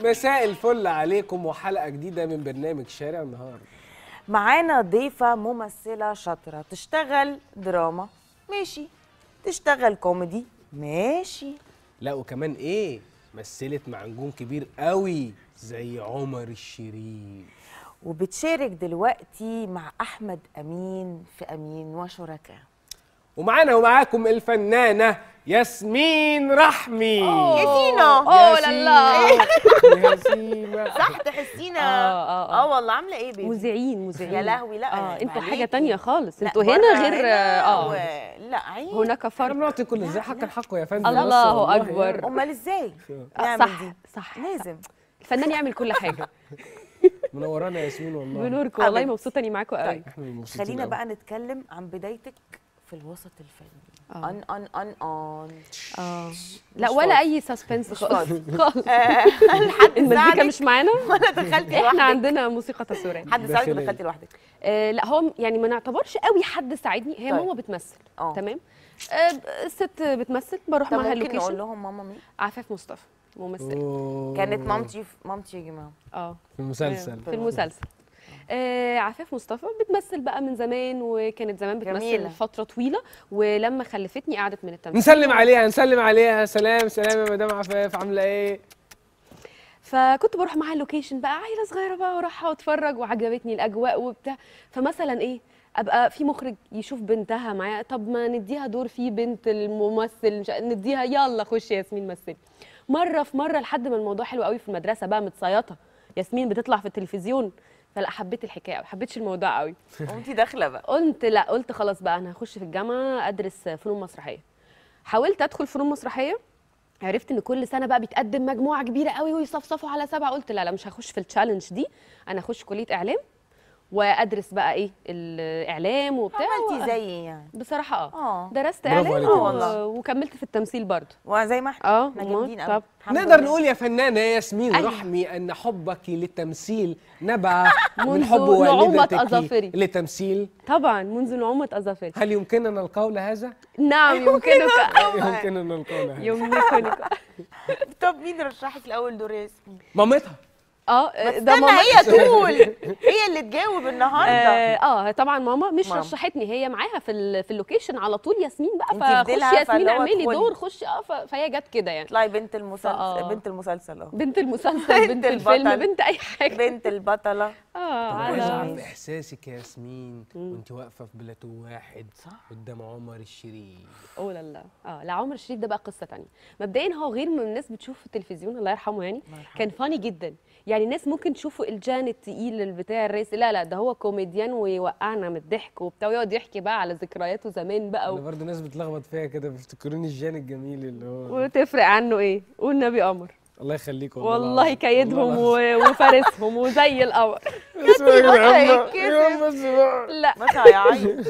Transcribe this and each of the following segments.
مساء الفل عليكم وحلقه جديده من برنامج شارع النهار معانا ضيفة ممثلة شاطرة تشتغل دراما ماشي تشتغل كوميدي ماشي لا وكمان ايه مثلت مع نجوم كبير قوي زي عمر الشريف وبتشارك دلوقتي مع أحمد أمين في أمين وشركاء ومعانا ومعاكم الفنانه ياسمين رحمي ياسينا أوه لا لا. يا سيما صح تحسينا آه، آه، آه. اه والله عاملة ايه بيبي مذيعين مذيعين يا لهوي لا اه انتوا عليكي. حاجه تانية خالص لا، انتوا برا هنا غير هنا اه و... لا عيب هناك احنا فرق بنعطي كل ازاي حق حقه يا فندم الله بس والله أكبر. يعني. امال ازاي آه، نعمل صح دي صح لازم الفنان يعمل كل حاجه منورانا يا ياسمين والله بنوركم والله حبيبتي. مبسوطه اني معاكم قوي طيب. احنا مبسوطين خلينا أوي. بقى نتكلم عن بدايتك في الوسط الفني آه. ان ان ان ان اه لا مش ولا فاضي. اي سسبنس مش خالص خالص حد المزيكا ساعدك مش معانا ولا دخلتي احنا لوحدك عندنا موسيقى تصويريه حد ساعدك داخلية. ولا دخلتي لوحدك آه لا هو يعني ما نعتبرش قوي حد ساعدني هي طيب. ماما بتمثل اه تمام آه الست بتمثل بروح طب معاها ممكن نقول اللوكيشن لهم ماما مين عفاف مصطفى ممثله أوه. كانت مامتي في مامتي يا جماعه اه في المسلسل في المسلسل آه عفاف مصطفى بتمثل بقى من زمان وكانت زمان بتمثل جميلة. فتره طويله ولما خلفتني قعدت من التمثيل نسلم عليها نسلم عليها سلام سلام يا مدام عفاف عامله ايه فكنت بروح معاها اللوكيشن بقى عيله صغيره بقى واروح واتفرج وعجبتني الاجواء وبتاع فمثلا ايه ابقى في مخرج يشوف بنتها معايا طب ما نديها دور فيه بنت الممثل مش نديها يلا خشي يا ياسمين مثلي مره في مره لحد ما الموضوع حلو قوي في المدرسه بقى متصيطه ياسمين بتطلع في التلفزيون فلا حبيت الحكايه ما حبيتش الموضوع قوي مامتي داخله بقى قلت لا قلت خلاص بقى انا هخش في الجامعه ادرس فنون مسرحيه حاولت ادخل فنون مسرحيه عرفت ان كل سنه بقى بيتقدم مجموعه كبيره قوي ويصفصفوا على سبعه قلت لا لا مش هخش في التشالنج دي انا هخش كليه اعلام وادرس بقى ايه الاعلام وبتاع عملتي و- زيي يعني بصراحه اه اه درست برافو اعلام عليكي و... والله. وكملت في التمثيل برضه وزي ما احنا اه احنا أمال، جامدين قوي طب الحمد نقدر لله. نقول يا فنانة ياسمين أيوة. رحمي أن حبك للتمثيل نبع من منذ حب نعومة والدتك أظافري. للتمثيل طبعا منذ نعومه اظافري هل يمكننا القول هذا؟ نعم يمكنك يمكننا القول هذا يمكنك طب مين رشحك لاول دور يا ياسمين مامتها اه ده استنى ماما هي تقول هي اللي تجاوب النهارده اه آه، طبعا ماما مش ماما. رشحتني هي معاها في ال- في اللوكيشن على طول ياسمين بقى انتي فخشي بديلها ياسمين فاللي هو اعملي ادخلي. دور خشي اه ف- فهي جت كده يعني اطلعي بنت المسلسل فآه. بنت المسلسل اهو بنت المسلسل بنت الفيلم البطل. بنت اي حاجه بنت البطله اه طب عايز على أعرف إحساسك يا ياسمين وأنت واقفة في بلاتو واحد قدام عمر الشريف اوه لا لا اه لا عمر الشريف ده بقى قصه تانية مبدئيا هو غير ما الناس بتشوفه في التلفزيون الله يرحمه يعني كان فاني جدا يعني الناس ممكن تشوفه الجان التقيل البتاع الرئيسي لا لا ده هو كوميديان ويوقعنا من الضحك وبتاع ويقعد يحكي بقى على ذكرياته زمان بقى أنا و... برضه ناس بتلخبط فيها كده بيفتكروني الجان الجميل اللي هو وتفرق عنه ايه قول نبي قمر الله يخليك والله العظيم. كيدهم والله و- وفارسهم وزي القمر العظيم. اسمعي يا بقى عم. يتكسف. يا عم بس بقى. لا بس هيعيط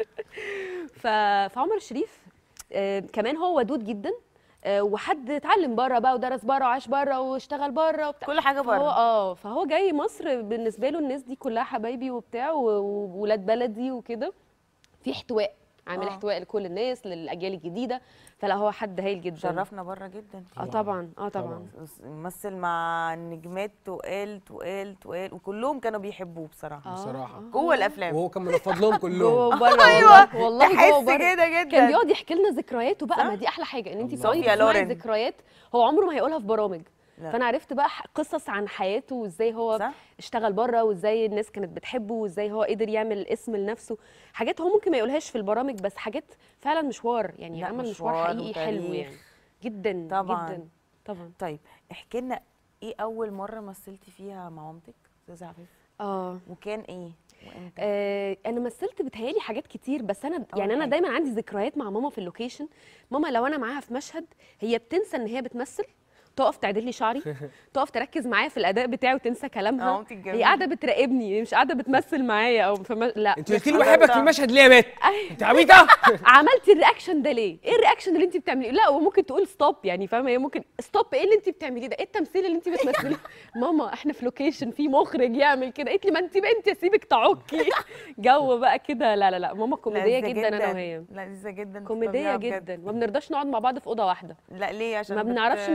ف... فعمر الشريف آه كمان هو ودود جدا آه وحد اتعلم بره بقى ودرس بره وعاش بره واشتغل بره وبتاع كل حاجه فهو بره اه فهو جاي مصر بالنسبه له الناس دي كلها حبايبي وبتاع و- وولاد بلدي وكده في احتواء عامل آه. احتواء لكل الناس للاجيال الجديده فلا هو حد هايل جدا شرفنا بره جدا اه طبعا اه طبعا مثل مع نجمات تقال تقال تقال وكلهم كانوا بيحبوه بصراحه آه، بصراحة. آه. جوه الافلام وهو كان منفض لهم جوه كلهم وبره أيوة، والله والله جوه تحس وبره كده جدا كان بيقعد يحكي لنا ذكرياته بقى صح؟ ما دي احلى حاجه ان انت الله. تقعدي صوفيا تسمعي لورين. ذكريات هو عمره ما هيقولها في برامج لا. فانا عرفت بقى ح- قصص عن حياته وازاي هو صح؟ اشتغل بره وازاي الناس كانت بتحبه وازاي هو قدر يعمل اسم لنفسه حاجات هو ممكن ما يقولهاش في البرامج بس حاجات فعلا مشوار يعني لا، عمل مشوار مشوار حقيقي حلو وتاريخ. يعني جدا طبعاً. جدا طبعا طيب احكي لنا ايه اول مره مثلتي فيها مع مامتك استاذه عفيف اه وكان ايه وامتى آه، انا مثلت بتهيالي حاجات كتير بس انا يعني انا حاجة. دايما عندي ذكريات مع ماما في اللوكيشن ماما لو انا معاها في مشهد هي بتنسى ان هي بتمثل تقف تعدل لي شعري تقف تركز معايا في الاداء بتاعي وتنسى اه كلامها مامتك هي جميله قاعده بتراقبني هي مش قاعده بتمثل معايا او في مش... لا انت قلت لي بس بحبك في حضرتها. المشهد ليه يا بت أيوة. انت عبيطه عملتي الرياكشن ده ليه؟ ايه الرياكشن اللي انت بتعمليه؟ لا وممكن تقول ستوب يعني فاهمه هي ممكن ستوب ايه اللي انت بتعمليه ده؟ ايه التمثيل اللي انت بتمثليه؟ ماما احنا في لوكيشن في مخرج يعمل كده قالت لي ما انت بنت اسيبك تعكي جو بقى كده لا لا لا ماما كوميديه لذيذة جدا انا وهي لذيذه جدا في كوميديه الطبيعة بجد. جدا ما بنرضاش نقعد مع بعض في اوضه واحده لا ليه عشان ما بت- بنعرفش نركز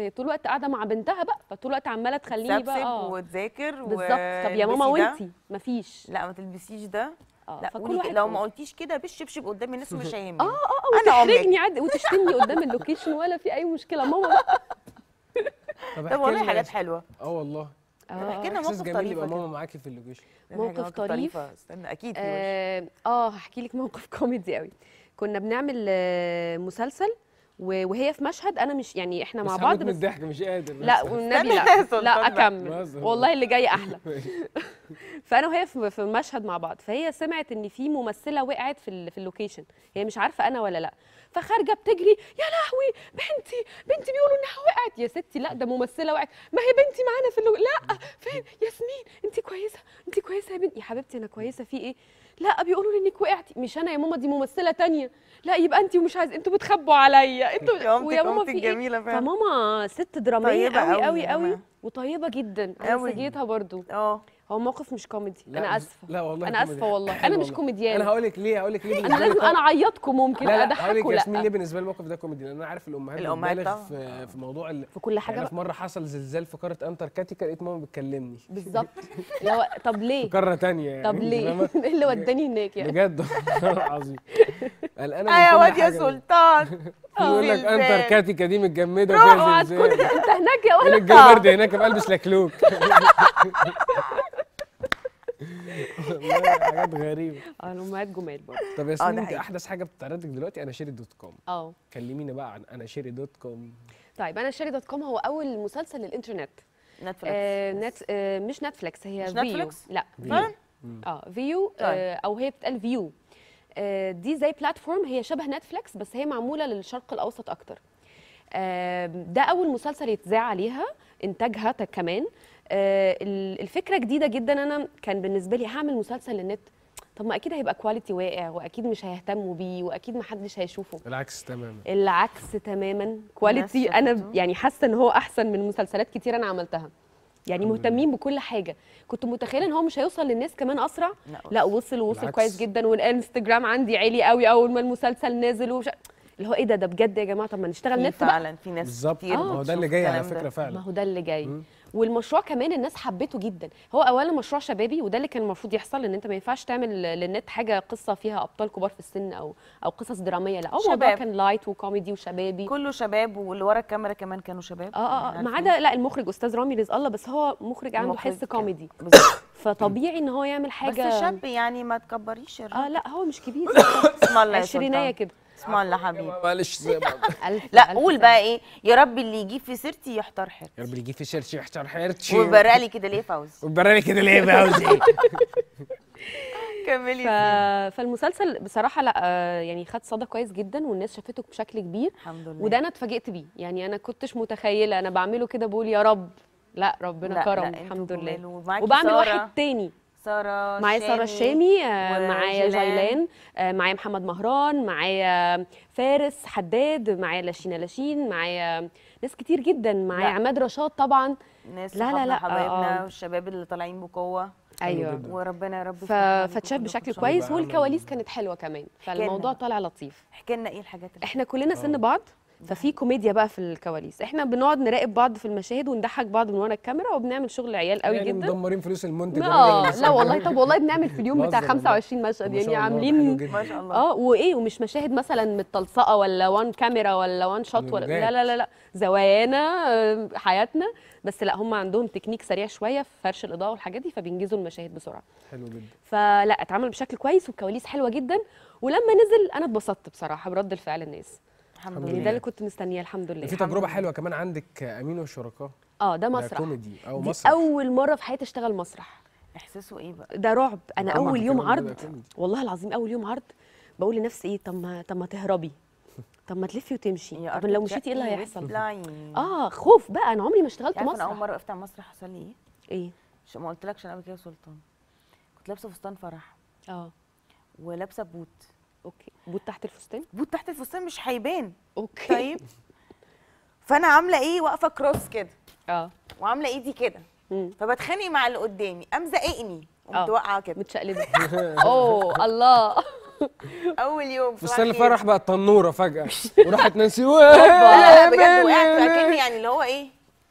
هي طول الوقت قاعده مع بنتها بقى فطول الوقت عماله تخليني بقى تسبسب اه وتذاكر بالظبط طب يا ماما والبسي ده. وانتي مفيش لا ما تلبسيش ده اه لا فكل قولي واحد كده، لو حر. ما قلتيش كده بالشبشب قدام الناس مش هيهمني اه اه انا امك وتحرجني عادي وتشتمني قدام اللوكيشن ولا في اي مشكله ماما بقى طب طب احكي والله لنا حاجات يا- حلوه اه والله اه احكي لنا احساس موقف جميل طريف يبقى كده. ماما معاكي في اللوكيشن موقف حاجة طريف. طريفة. استنى اكيد في وش. اه آه، هحكي لك موقف كوميدي قوي كنا بنعمل آه، مسلسل و- وهي في مشهد انا مش يعني احنا بس مع هموت بعض من بس الضحك مش قادر لا بس. والنبي استنى لا يا سلطان لا بقى. اكمل بهزر. والله اللي جاي احلى فانا وهي في في مشهد مع بعض فهي سمعت ان في ممثله وقعت في ال- في اللوكيشن هي مش عارفه انا ولا لا فخارجه بتجري يا لهوي بنتي بنتي بيقولوا انها وقعت يا ستي لا ده ممثله وقعت ما هي بنتي معانا في اللو... لا فين ياسمين انت كويسه انت كويسه يا بنتي يا حبيبتي انا كويسه في ايه لا بيقولوا لي انك وقعتي مش انا يا ماما دي ممثله تانية لا يبقى انت ومش عايز انتوا بتخبوا عليا انتوا يا مامتك- ويا ماما مامتك في ايه جميلة فعلا. فماما ست دراميه طيبة قوي قوي قوي يا قوي جماعة. وطيبه جدا انا قوي. سجيتها برضو اه هو موقف مش كوميدي لا انا بس- اسفه لا والله انا كوميدي. اسفه والله حلو انا مش والله. كوميديان انا هقول لك ليه هقول لك ليه انا بالنسبة لازم لي انا اعيطكم ممكن لا لا هقول اضحكوا لك ياسمين ليه لا بالنسبه لي الموقف ده كوميدي لان انا عارف الامهات الأمهات بتبالغ طبعا. في في موضوع ال... في كل حاجه يعني في بقى. مره حصل زلزال في قاره انتاركتيكا لقيت ماما بتكلمني بالظبط لو طب في ليه قاره تانية يعني طب أنت ليه فاهمة؟ ايه اللي وداني هناك يعني بجد والله العظيم قلقانه من اه يا كل واد يا حاجة. سلطان يقول لك زلزال. انتاركتيكا دي متجمده اوعى وفيها تكون زلزال انت هناك يا يقول ولد الجو برد هناك بلبس لكلوك والله حاجات غريبه اه الامهات جمال برضه طب ده ياسمين انت حقيقي. احدث حاجه بتعرضك دلوقتي انا شيري دوت كوم اه كلميني بقى عن انا شيري دوت كوم طيب انا شيري دوت كوم هو اول مسلسل للانترنت نتفليكس آه نت آه مش نتفليكس هي مش فيو نتفليكس؟ لا فعلا؟ اه فيو آه او هي بتتقال فيو آه دي زي بلاتفورم هي شبه نتفليكس بس هي معموله للشرق الاوسط اكتر آه ده اول مسلسل يتذاع عليها انتاجها ت- كمان آه ال- الفكره جديده جدا انا كان بالنسبه لي هعمل مسلسل للنت طب ما اكيد هيبقى كواليتي واقع واكيد مش هيهتموا بيه واكيد ما حدش هيشوفه العكس تماما العكس تماما كواليتي انا شافته. يعني حاسه ان هو احسن من مسلسلات كتير انا عملتها يعني الحمد مهتمين بكل حاجه كنت متخيله ان هو مش هيوصل للناس كمان اسرع لا، لا وصل ووصل بالعكس. كويس جدا والانستجرام عندي عالي قوي اول ما المسلسل نازل ومش اللي هو ايه ده ده بجد يا جماعه طب ما نشتغل في نت بقى فعلا في ناس بالظبط كتير ما هو ده اللي بتشوف جاي على الكلام فكره ده. فعلا ما هو ده اللي جاي مم. والمشروع كمان الناس حبته جدا هو اولا مشروع شبابي وده اللي كان المفروض يحصل ان انت ما ينفعش تعمل للنت حاجه قصه فيها ابطال كبار في السن او او قصص دراميه لا هو الموضوع شباب. كان لايت وكوميدي وشبابي كله شباب واللي ورا الكاميرا كمان كانوا شباب اه اه اه عارفين؟ ما عدا لا المخرج استاذ رامي رزق الله بس هو مخرج عنده المخرج حس كان- كوميدي بالظبط. فطبيعي ان هو يعمل حاجه بس شاب يعني ما تكبريش اه الراجل لا هو مش كبير اسم الله يا عشرينيه سلطان كده اسم الله حبيبي معلش زي ما ألف لا ألف قول سنة. بقى ايه يا رب اللي يجيب في سيرتي يحتار حيرتي يا رب اللي يجيب في شرشي يحتر حيرتي وبرالي كده ليه فوزي وبراني كده ليه بقى عاوز ايه كملي ف... فالمسلسل بصراحه لا آه، يعني خد صدى كويس جدا والناس شافته بشكل كبير الحمد لله وده انا اتفاجئت بيه يعني انا كنتش متخيله انا بعمله كده بقول يا رب لا ربنا لا، كرم لا، انتوا الحمد لله جمال ومعاكي وبعمل سارة. واحد تاني ساره معايا ساره الشامي آه، معايا وجيلان. جيلان آه، معايا محمد مهران معايا فارس حداد معايا لاشينا لاشين معايا ناس كتير جدا معايا لا. عماد رشاد طبعا ناس لا، لا، لا لا، لا حبايبنا آه. والشباب اللي طالعين بقوه ايوه جدا. وربنا يا رب ف... يفتح عليكم فاتشاف كلكم بشكل إن شاء كويس الله. والكواليس كانت حلوه كمان فالموضوع لنا. طالع لطيف الله. احكي لنا ايه الحاجات اللي احنا كلنا سن بعض ففي كوميديا بقى في الكواليس احنا بنقعد نراقب بعض في المشاهد ونضحك بعض من ورا الكاميرا وبنعمل شغل عيال قوي يعني جدا مدمرين فلوس المنتج اه لا والله طب والله بنعمل في اليوم بتاع بهزر والله. 25 مشهد ما شاء يعني الله، ده عاملين حلو جدا. ما شاء الله اه وايه ومش مشاهد مثلا متلصقه ولا وان كاميرا ولا وان شوت ولا نجات. لا لا لا لا زوايانا آه، حياتنا بس لا هم عندهم تكنيك سريع شويه في فرش الاضاءه والحاجات دي فبينجزوا المشاهد بسرعه حلو جدا فلا اتعمل بشكل كويس والكواليس حلوه جدا ولما نزل انا اتبسطت بصراحه برد الفعل الناس الحمد الحمد يعني لله ده اللي كنت مستنياه الحمد لله في تجربه حلوه كمان عندك امين والشركاء اه ده ده مسرح كوميدي او دي مسرح اول مره في حياتي اشتغل مسرح احساسه ايه بقى ده رعب انا طبعاً اول يوم كمان عرض بيبقى كوميدي. والله العظيم اول يوم عرض بقول لنفسي ايه طب ما طب ما تهربي طب ما تلفي وتمشي يا طب أرض لو مشيتي ايه اللي تشقي هيحصل وتطلعي. اه خوف بقى انا عمري ما اشتغلت عارفه انا اول مسرح مره وقفت على المسرح حصل لي ايه ايه مش ما قلتلكش انا قبل كده يا سلطان كنت لابسه فستان فرح اه ولابسه بوت اوكي بوت تحت الفستان بوت تحت الفستان مش هيبان اوكي طيب فانا عامله ايه واقفه كروس كده اه وعامله ايدي كده مم. فبتخانق مع اللي قدامي قام زققني آه. قمت واقعه كده متشقلبه اوه الله اول يوم فستان صباح الخير. الفرح بقى التنوره فجاه وراحت نانسي لا لا لا بجد وقعت فاكرني يعني اللي هو ايه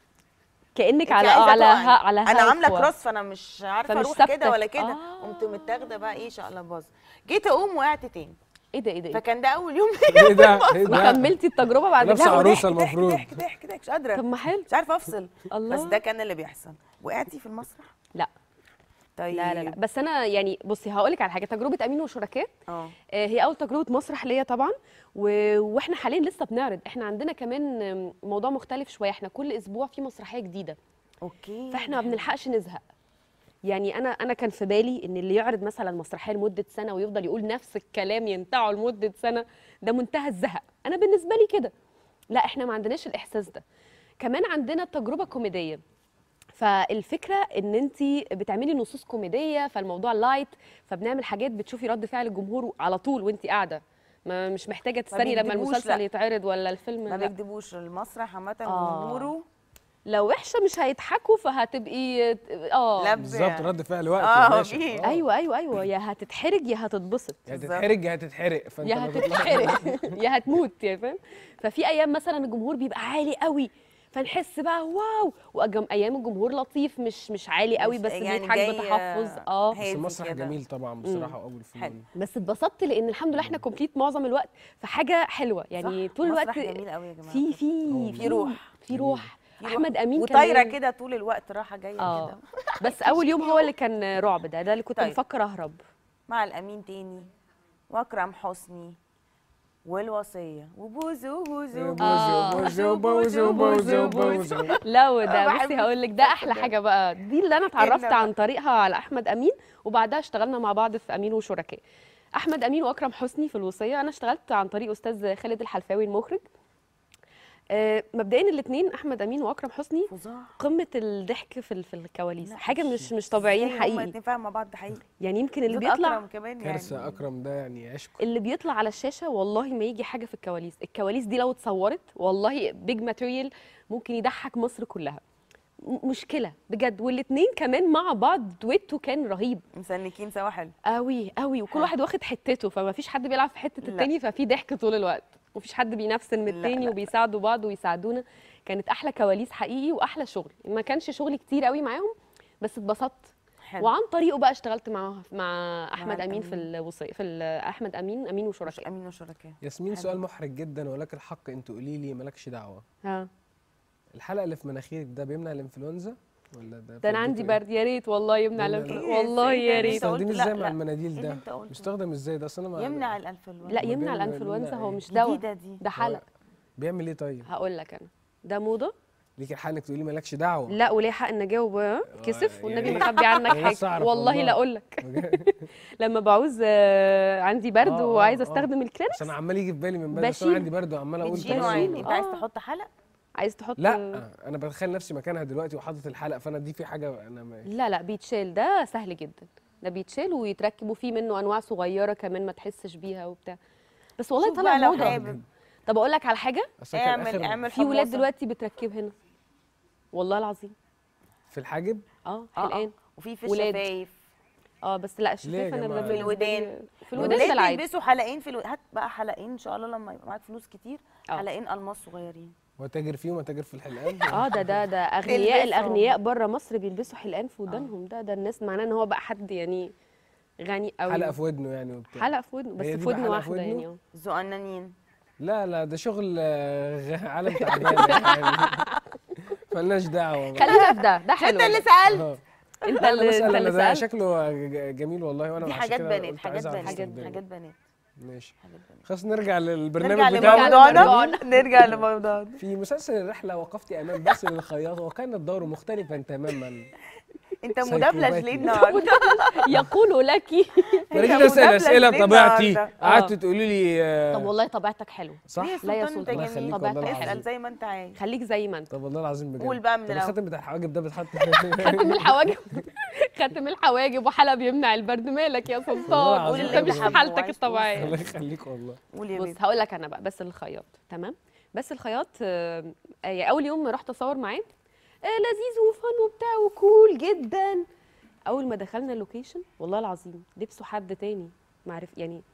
كانك انت على عايزة على تقعي. ها على انا عامله هفوة. كروس فانا مش عارفه فمش اروح ثابتة. كده ولا كده آه. قمت متاخده بقى ايه شقلباظ جيت اقوم وقعت تاني ايه ده ايه ده إيه ده؟ فكان ده اول يوم ايه ده ايه ده وكملتي التجربه بعد نفس كده عروسة ضحك- ضحك- المفروض. ضحك ضحك ضحك مش قادره طب ما حلو مش عارفه افصل الله. بس ده كان اللي بيحصل وقعتي في المسرح لا طيب لا لا لا بس انا يعني بصي هقول لك على حاجه تجربه امين وشركاء اه آه، هي اول تجربه مسرح ليا طبعا و... واحنا حاليا لسه بنعرض احنا عندنا كمان آم، موضوع مختلف شويه احنا كل اسبوع في مسرحيه جديده اوكي فاحنا ما بنلحقش نزهق يعني انا انا كان في بالي ان اللي يعرض مثلا مسرحيه لمده سنه ويفضل يقول نفس الكلام ينتعه لمده سنه ده منتهى الزهق انا بالنسبه لي كده لا احنا ما عندناش الاحساس ده كمان عندنا تجربه كوميديه فالفكره ان انت بتعملي نصوص كوميديه فالموضوع لايت فبنعمل حاجات بتشوفي رد فعل الجمهور على طول وانت قاعده ما مش محتاجه تستني لما بيكدبوش، المسلسل لا. يتعرض ولا الفيلم ما لا. بيكدبوش المسرح عامه آه. جمهوره لو وحشه مش هيضحكوا فهتبقي اه لب بالظبط يعني. رد فعل وقت آه، يا باشا. في. آه. ايوه ايوه ايوه يا هتتحرج يا هتتبسط يا بالظبط. هتتحرج يا هتتحرق فانت يا ما تطلعش- هتتحرق يا هتموت يا فاهم ففي ايام مثلا الجمهور بيبقى عالي قوي فنحس بقى واو وايام الجمهور لطيف مش مش عالي قوي مش- بس يعني بيضحك جاي، بتحفظ اه بس هادي المسرح كده. جميل طبعا بصراحه واول حلو. فنون بس اتبسطت لان الحمد لله احنا كومبليت معظم الوقت فحاجه حلوه يعني صح، طول الوقت مسرح جميل قوي يا جماعه في في في روح. في روح في روح. احمد امين وطايره كمان كده طول الوقت راحه جايه اه كده بس اول يوم هو اللي كان رعب ده ده اللي كنت طيب. بفكر اهرب مع الامين تاني واكرم حسني والوصيه وبوزو بوزو آه. بوزو بوزو بوزو بوزو لا وده بحب بصي هقول لك ده احلى حاجه بقى دي اللي انا اتعرفت إلا عن طريقها على احمد امين وبعدها اشتغلنا مع بعض في امين وشركاء احمد امين واكرم حسني في الوصيه انا اشتغلت عن طريق استاذ خالد الحلفاوي المخرج آه، مبدئيا الاثنين احمد امين واكرم حسني فظاع قمه الضحك في ال- في الكواليس لا، حاجه مش- مش مش طبيعيين هما حقيقي الاتنين فاهمين مع بعض ده حقيقي يعني يمكن اللي دول بيطلع اكرم كمان يعني كارثه اكرم ده يعني عشق اللي بيطلع على الشاشه والله ما يجي حاجه في الكواليس الكواليس دي لو اتصورت والله بيج ماتيريال ممكن يضحك مصر كلها م- مشكله بجد والاثنين كمان مع بعض دويتو كان رهيب مسنكين سوا حلو قوي قوي وكل حلو. واحد واخد حتته فما فيش حد بيلعب في حته لا. التاني ففي ضحك طول الوقت ومفيش حد بينفسن من لا، التاني لا. وبيساعدوا بعض ويساعدونا كانت احلى كواليس حقيقي واحلى شغل ما كانش شغل كتير قوي معاهم بس اتبسطت حلو وعن طريقه بقى اشتغلت مع مع احمد امين في الأمين. الوصيه في ال- احمد امين امين وشركاء امين وشركاء ياسمين حلو. سؤال محرج جدا ولك الحق ان تقولي لي مالكش دعوه ها الحلقه اللي في مناخيرك ده بيمنع الانفلونزا ولا ده ده انا عندي فايدته إيه؟ برد يا ريت والله يمنع يمنع الانفلونزا إيه؟ والله إيه ده؟ يا أنت ريت قلت بتستخدمي لا، ازاي مع لا. المناديل إيه اللي ده أنت قلته؟ بيستخدم ازاي ده اصل انا ما- يمنع الانفلونزا لا ما يمنع بيعمل- الانفلونزا هو إيه؟ مش دواء جديده دي ده حلق بيعمل ايه طيب هقول لك انا ده موضه ليك الحق انك تقولي مالكش دعوه لا وليه حق ان اجاوب آه، كسف يا والنبي ريت. مخبي عنك يا نفسي حاجه أعرف والله والله. لا اقول لك لما بعوز آه، عندي برد آه، آه، وعايزه آه. استخدم الكلينكس بس انا عمال يجي في بالي من بدري بس انا بشيل. عندي برد وعمال اقول بتشيل طب نوعين أشيله. انت عايز آه. تحط حلق عايز تحط لا انا بتخيل نفسي مكانها دلوقتي وحاطط الحلقه فانا دي في حاجه انا ما لا لا بيتشال ده سهل جدا ده بيتشال ويتركب وفيه منه انواع صغيره كمان ما تحسش بيها وبتاع بس والله شوف طلع بقى لو موضه حابب. طب اقول لك على حاجه أصل كان اعمل آخر اعمل في ولاد حماصة. دلوقتي بتركب هنا والله العظيم في الحاجب اه اه حلقان اه وفي في ولاد. الشفايف اه بس لا ليه يا الشفايف انا جماعة؟ ده في بالنسبة الودان. لي- في الودان ده الولاد العادي بيلبسوا حلقين في الودان هات بقى حلقين ان شاء الله لما يبقى معاك فلوس كتير آه. حلقين الماس صغيرين وتاجر فيهم وتاجر في الحلقان اه ده ده ده اغنياء تلبسهم. الاغنياء بره مصر بيلبسوا حلقان في ودانهم ده ده الناس معناه ان هو بقى حد يعني غني قوي حلقه في ودنه يعني وبتاع حلقه في ودنه بس هي دي في بقى ودن حلقة في واحده ودنه؟ يعني اه زقنانين لا لا ده شغل آه، غ- عالم تعبان يعني مالناش دعوه بقى. خلينا في ده ده حلو انت اللي ده. سالت آه. انت لا اللي بس انت انا اللي ده سألت شكله ج- جميل والله وانا دي عشان حاجات كده بنات قلت حاجات عايز أعرف بنات استخدامه. حاجات بنات ماشي حاجات بنات خلاص نرجع نرجع للبرنامج بتاعنا لموضوعنا نرجع لموضوعنا في مسلسل الرحلة وقفت أمام باسل الخياط وكان الدور مختلفا تماما انت مدبلج ليه سايكوباتي. النهارده يقول لك ما أنت رجعت أسأل مدبلج أسئلة ليه طبيعتي النهاردة؟ قعدت آه. تقولي لي آه، طب والله طبيعتك حلوه صح ليه لا يا سلطان سلطان. انت الله جميل يخليك طبيعتك والله حلوة. اسال العظيم زي ما انت عايز خليك زي ما انت طب والله العظيم بجد قول بقى من طب الأول. الخاتم بتاع الحواجب ده بتحط خاتم الحواجب خاتم الحواجب وحلقه بيمنع البرد مالك يا والله سلطان العظيم انت مش حابه في حالتك وعايز تقول. الطبيعيه الله يخليك والله قول يا بص بيبي هقول لك انا بقى بس الخياط تمام بس الخياط آه، آه، اول يوم رحت اصور معاه آه، لذيذ وفن وبتاع وكول جدا اول ما دخلنا اللوكيشن والله العظيم لبسوا حد تاني معرف يعني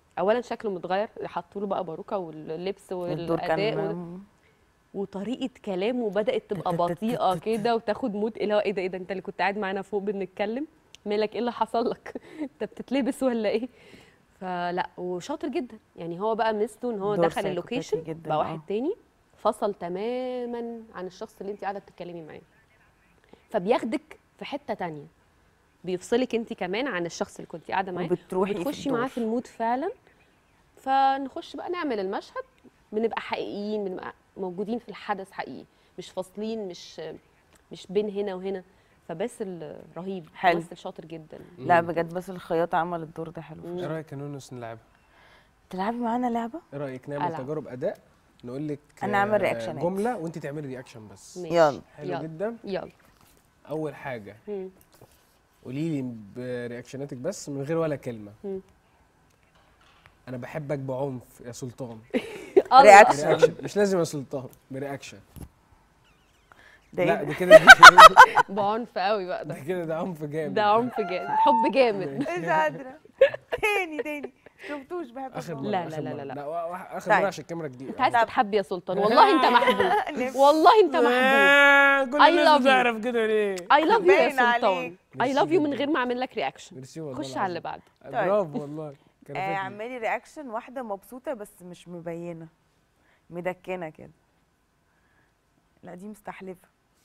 اولا شكله متغير حطوا له بقى باروكه واللبس الدور والاداء و... كان وطريقه كلامه بدات تبقى بطيئه كده وتاخد مود اللي هو ايه ده ايه ده انت اللي كنت قاعد معانا فوق بنتكلم مالك ايه اللي حصل لك انت بتتلبس ولا ايه فلا وشاطر جدا يعني هو بقى ميزته ان هو دور دخل سايكوباتي اللوكيشن جداً، بقى واحد آه. تاني فصل تماما عن الشخص اللي انت قاعده بتتكلمي معاه فبياخدك في حته تانية بيفصلك انت كمان عن الشخص اللي كنت قاعده معاه وبتروحي في بتخشي معاه الدور. في المود فعلا فنخش بقى نعمل المشهد بنبقى حقيقيين بنبقى موجودين في الحدث حقيقي مش فاصلين مش مش بين هنا وهنا فباسل رهيب حلو. ممثل شاطر جدا لا بجد بس الخياط عمل الدور ده حلو ايه رايك يا نونس نلعبها تلعبي معانا لعبه ايه رايك نعمل ألعب. تجارب اداء نقول لك أنا أعمل آه، رياكشنات. جمله وانت تعملي رياكشن بس ماشي. يلا. حلو يلا. جدا يلا اول حاجه مم. قولي لي برياكشناتك بس من غير ولا كلمه مم. انا بحبك بعنف يا سلطان الله. رياكشن. برياكشن مش لازم يا سلطان برياكشن ده لا إيه دي كده بعنف قوي بقى ده ده كده ده عنف جامد ده عنف جامد حب جامد مش قادره تاني تاني شفتوش بحب اخر أسمع. مرة لا، آخر لا، لا، مرة. لا. لا وا- وا- اخر طيب. مره عشان الكاميرا جديده انت عايز طب. تتحب يا سلطان والله انت محبوب نفسي. والله انت محبوب آه، كل I الناس love you. بتعرف كده ليه اي لاف يو يا باين سلطان عليك. اي ميرسي لاف يو من جداً. غير ما اعمل لك رياكشن ميرسي والله خش على اللي العظيم. بعده برافو والله آه كرفتني. اعملي رياكشن واحده مبسوطه بس مش مبينه مدكنه كده لا دي مستحلفه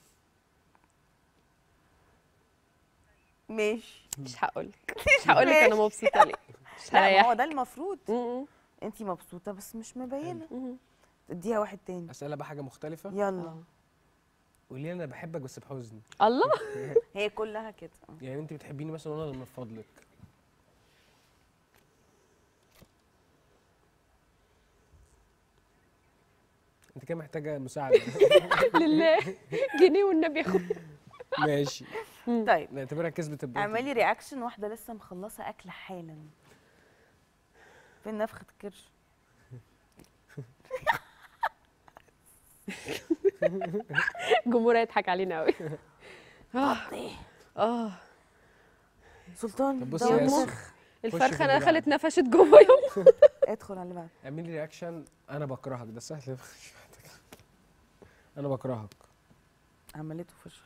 ماشي مش هقول لك مش هقول لك انا مبسوطه ليه مش لا ما هريحك هو ده المفروض م- م- انتي مبسوطه بس مش مبينه م. اديها واحد تاني اسئله بقى حاجه مختلفه يلا آه. قولي لي انا بحبك بس بحزن الله هي كلها كده يعني انت بتحبيني مثلا وانا من فضلك انت كده محتاجه مساعده لله جنيه والنبي يا اخويا ماشي طيب نعتبرها كسبت البوينت اعملي رياكشن واحده لسه مخلصه اكل حالا فين نفخه الكرش الجمهور هيضحك علينا قوي اه اه سلطان طب ده بصي يا وسخ. ياسر الفرخه في انا اللي دخلت نفشت جوه يوم ادخل على اللي بعده اعملي رياكشن انا بكرهك ده سهل مش محتاج. انا بكرهك عملته فشخ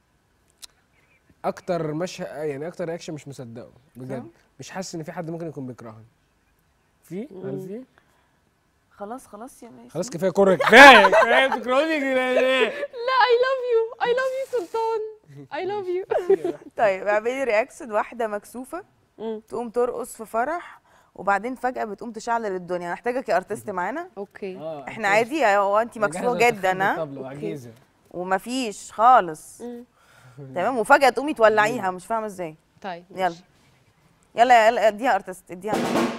اكتر مشهد يعني اكتر رياكشن مش مصدقه بجد صح؟ مش حاسس ان في حد ممكن يكون بيكرهني في هل في خلاص خلاص يا ماشي خلاص كفايه كره كفايه كفايه بتكرهني كده ليه لا اي لاف يو اي لاف يو سلطان اي لاف يو طيب اعملي رياكشن واحده مكسوفه مم. تقوم ترقص في فرح وبعدين فجاه بتقوم تشعلل الدنيا محتاجك يا ارتست معانا اوكي اه احنا عادي هو انت مكسوفه جدا ها وعجيزه ومفيش خالص مم. تمام وفجاه تقومي تولعيها مش فاهمه ازاي طيب يلا ماشي. يلا يلا اديها ارتست اديها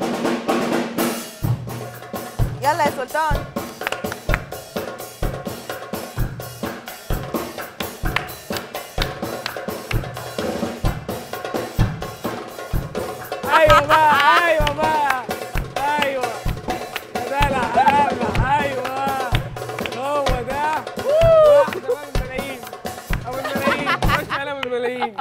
يلا يا سلطان ايوه بقى ايوه بقى ايوه يا دلع يا دلع ايوه هو ده واحده بقى من الملايين ابو الملايين خش على ابو الملايين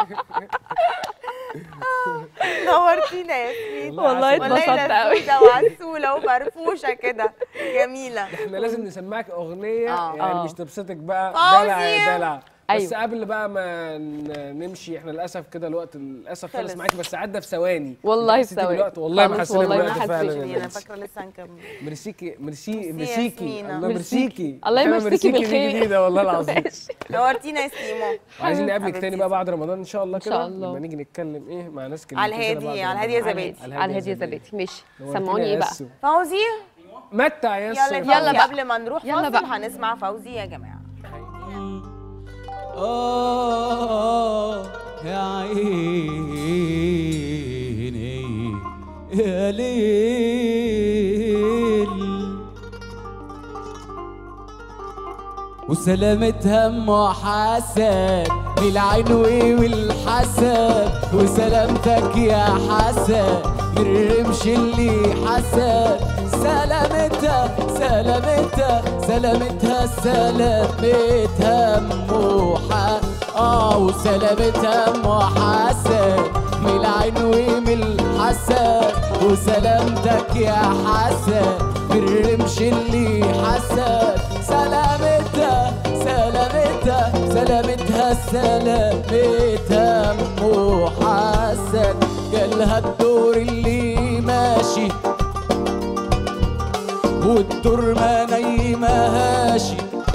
نورتينا يا ياسمين والله عسل. اتبسطت قوي لذوذة وعسولة وفرفوشة كده جميلة احنا لازم نسمعك اغنيه آه. يعني آه. مش تبسطك بقى فوزي. دلع يا دلع بس أيوة. قبل بقى ما ن- نمشي احنا للاسف كده الوقت للاسف خلص خلص. معاكي بس عدى في ثواني والله حسيتي ثواني. بالوقت والله ما خلاص حسينا والله ما بالوقت حسيت. فعلا انا يا فاكرة لسه هنكمل ميرسيكي ميرسي ميرسي ميرسيكي ياسمينة. الله ميرسيكي. ميرسيكي الله إحنا يمسيكي ميرسيكي دي بالخير. جديده والله العظيم نورتينا يا سيمو عايزين نقابلك حبيبتي. تاني بقى بعد رمضان ان شاء الله إن كده شاء الله. لما نيجي نتكلم ايه مع ناس كده على الهادي، على الهادي يا زبادي. على الهادي يا زبادي ماشي نورتينا سمعوني يا ايه بقى ياسو. فوزي متع يا يلا ياسو. يلا يلا بقى بقى. قبل ما نروح يلا فاصل بقى. هنسمع فوزي يا جماعة آه يا عيني يا ليل وسلامة هم وحسد للعنوي والحسد وسلامتك يا حسد للرمش اللي حسد سلامتها سلامتها سلامتها سلامتها موحى اه وسلامتها موحسد من العنوي من الحسد وسلامتك يا حسن بالرمش اللي حسن سلامتها سلامتها سلامتها سلامتها ام حسن جالها الدور اللي ماشي والدور ما نايمهاش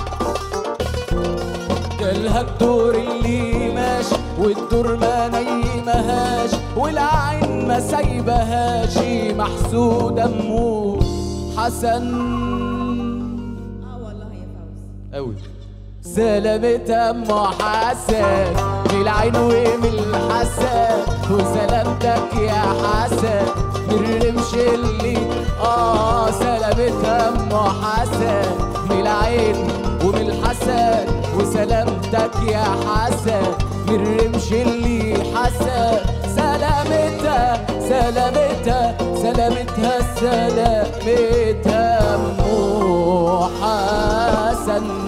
جالها الدور اللي ماشي والدور ما نايمهاش والعين ما سايبهاش محسود امه حسن اه والله يا فوز قوي سلامة ام حسن من العين ومن الحسن وسلامتك يا حسن من الرمش اللي اه سلامة ام حسن من العين ومن الحسن وسلامتك يا حسن من الرمش اللي حسن سلامتها سلامتها سلامتها سلامتها ام حسن